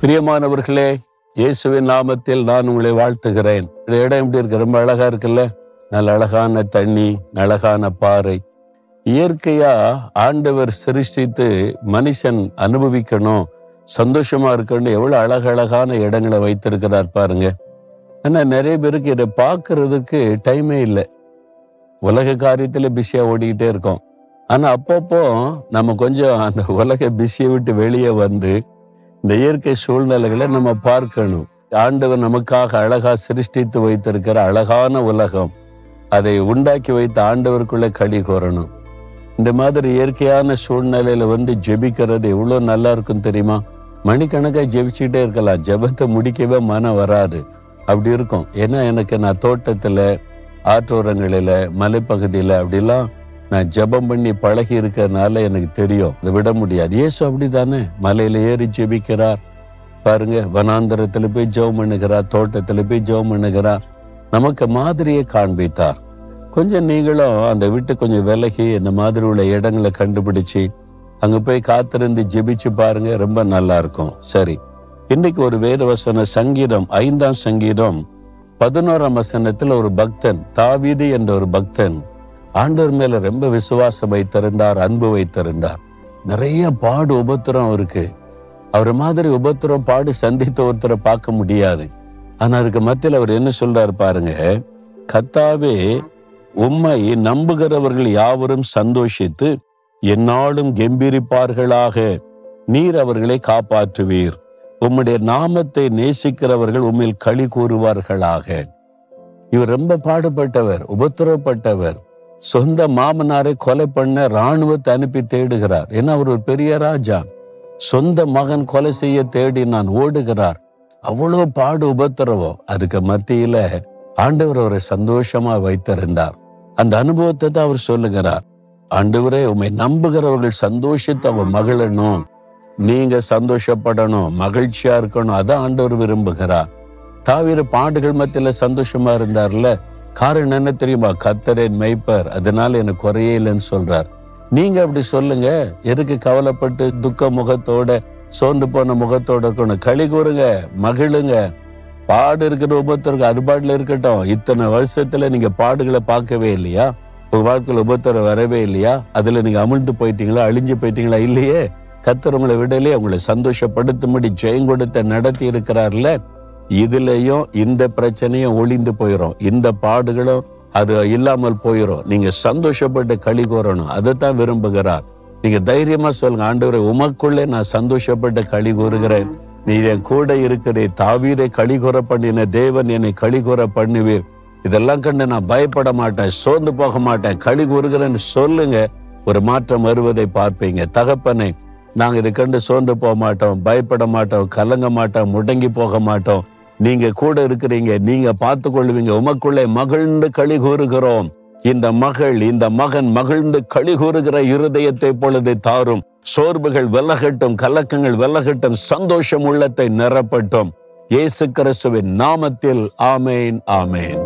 பிரியமானவர்களே இயேசுவின் நாமத்தில் நான் உங்களை வாழ்த்துகிறேன் இந்த இடம் எப்படி இருக்கு ரொம்ப அழகா இருக்குல்ல நல்ல அழகான தண்ணி அழகான பாறை இயற்கையா ஆண்டவர் சிருஷ்டித்து மனுஷன் அனுபவிக்கணும் சந்தோஷமா இருக்கணும் எவ்வளவு அழகழகான இடங்களை வைத்திருக்கிறார் பாருங்க ஆனா நிறைய பேருக்கு இதை பார்க்கறதுக்கு டைமே இல்லை உலக காரியத்துல பிஸியா ஓடிக்கிட்டே இருக்கோம் ஆனா அப்பப்போ நம்ம கொஞ்சம் அந்த உலக பிஸியை விட்டு வெளியே வந்து இந்த இயற்கை சூழ்நிலைகளை நம்ம பார்க்கணும் ஆண்டவர் நமக்காக அழகா சிருஷ்டித்து வைத்திருக்கிற அழகான உலகம் அதை உண்டாக்கி வைத்த ஆண்டவருக்குள்ள களி கோரணும் இந்த மாதிரி இயற்கையான சூழ்நிலையில வந்து ஜெபிக்கிறது எவ்வளவு நல்லா இருக்கும் தெரியுமா மணிக்கணக்கா ஜெபிச்சுட்டே இருக்கலாம் ஜெபத்தை முடிக்கவே மனம் வராது அப்படி இருக்கும் ஏன்னா எனக்கு நான் தோட்டத்துல ஆற்றோரங்களில மலைப்பகுதியில அப்படிலாம் நான் ஜெபம் பண்ணி பழகி இருக்கிறதுனால எனக்கு தெரியும் இதை விட முடியாது இயேசு அப்படிதானே மலையில ஏறி ஜெபிக்கிறார் பாருங்க வனாந்தரத்துல போய் ஜெபம் பண்ணுகிறார் தோட்டத்துல போய் ஜெபம் பண்ணுகிறார் நமக்கு மாதிரியை காண்பித்தார் கொஞ்சம் நீங்களும் அந்த விட்டு கொஞ்சம் விலகி இந்த மாதிரி உள்ள இடங்களை கண்டுபிடிச்சு அங்க போய் காத்திருந்து ஜெபிச்சு பாருங்க ரொம்ப நல்லா இருக்கும் சரி இன்னைக்கு ஒரு வேதவசன சங்கீதம் ஐந்தாம் சங்கீதம் பதினோராம் வசனத்துல ஒரு பக்தன் தாவீது என்ற ஒரு பக்தன் ஆண்டவர் மேல ரொம்ப விசுவாசம் வைத்திருந்தார் அன்பு வைத்திருந்தார் நிறைய பாடு உபத்திரம் இருக்கு அவர் மாதிரி உபத்திரம் பாடு சந்தித்த ஒருத்தரை பார்க்க முடியாது ஆனா அதுக்கு மத்தியில் அவர் என்ன சொல்றாரு பாருங்க கத்தாவே உம்மை நம்புகிறவர்கள் யாவரும் சந்தோஷித்து எந்நாளும் கெம்பீரிப்பார்களாக நீர் அவர்களை காப்பாற்றுவீர் உம்முடைய நாமத்தை நேசிக்கிறவர்கள் உம்மில் களி கூறுவார்களாக இவர் ரொம்ப பாடுபட்டவர் உபத்திரப்பட்டவர் சொந்த மாமனாரை கொலை பண்ண ராணுவத்தை அனுப்பி தேடுகிறார் ஏன்னா அவர் ஒரு பெரிய ராஜா சொந்த மகன் கொலை செய்ய தேடி நான் ஓடுகிறார் அவ்வளவு பாடு உபத்திரவம் அதுக்கு மத்தியில ஆண்டவர் அவரை சந்தோஷமா வைத்திருந்தார் அந்த அனுபவத்தை தான் அவர் சொல்லுகிறார் ஆண்டவரே உண்மை நம்புகிறவர்கள் சந்தோஷத்தை அவன் மகிழணும் நீங்க சந்தோஷப்படணும் மகிழ்ச்சியா இருக்கணும் அதான் ஆண்டவர் விரும்புகிறார் தாவிர பாடுகள் மத்தியில சந்தோஷமா இருந்தார்ல காரணம் என்ன தெரியுமா கத்தரேன் மெய்ப்பர் அதனால எனக்கு குறையே இல்லைன்னு சொல்றார் நீங்க அப்படி சொல்லுங்க எதுக்கு கவலைப்பட்டு துக்க முகத்தோட சோர்ந்து போன முகத்தோட இருக்கணும் களி கூறுங்க மகிழுங்க பாடு இருக்கிற உபத்திரம் அறுபாடுல இருக்கட்டும் இத்தனை வருஷத்துல நீங்க பாடுகளை பார்க்கவே இல்லையா உங்க வாழ்க்கையில உபத்திரம் வரவே இல்லையா அதுல நீங்க அமிழ்ந்து போயிட்டீங்களா அழிஞ்சு போயிட்டீங்களா இல்லையே கத்தர் உங்களை விடலையே உங்களை சந்தோஷப்படுத்தும்படி ஜெயம் கொடுத்த நடத்தி இருக்கிறார்ல இதுலயும் இந்த பிரச்சனையும் ஒளிந்து போயிடும் இந்த பாடுகளும் அது இல்லாமல் போயிடும் நீங்க சந்தோஷப்பட்டு களி கூறணும் அதைத்தான் விரும்புகிறார் நீங்க தைரியமா சொல்லுங்க ஆண்டவரை உமக்குள்ளே நான் சந்தோஷப்பட்டு களி கூறுகிறேன் நீ என் கூட இருக்கிறே தாவீரை களி கூற பண்ணின தேவன் என்னை களி கூற பண்ணுவீர் இதெல்லாம் கண்டு நான் பயப்பட மாட்டேன் சோர்ந்து போக மாட்டேன் களி கூறுகிறேன்னு சொல்லுங்க ஒரு மாற்றம் வருவதை பார்ப்பீங்க தகப்பனை நாங்க இதை கண்டு சோர்ந்து போக மாட்டோம் பயப்பட மாட்டோம் கலங்க மாட்டோம் முடங்கி போக மாட்டோம் நீங்க கூட இருக்கிறீங்க நீங்க பார்த்து கொள்வீங்க உமக்குள்ளே மகிழ்ந்து களி கூறுகிறோம் இந்த மகள் இந்த மகன் மகிழ்ந்து களி கூறுகிற இருதயத்தை பொழுது தாரும் சோர்வுகள் விலகட்டும் கலக்கங்கள் விலகட்டும் சந்தோஷம் உள்ளத்தை நிரப்பட்டும் இயேசு கிறிஸ்துவின் நாமத்தில் ஆமேன் ஆமேன்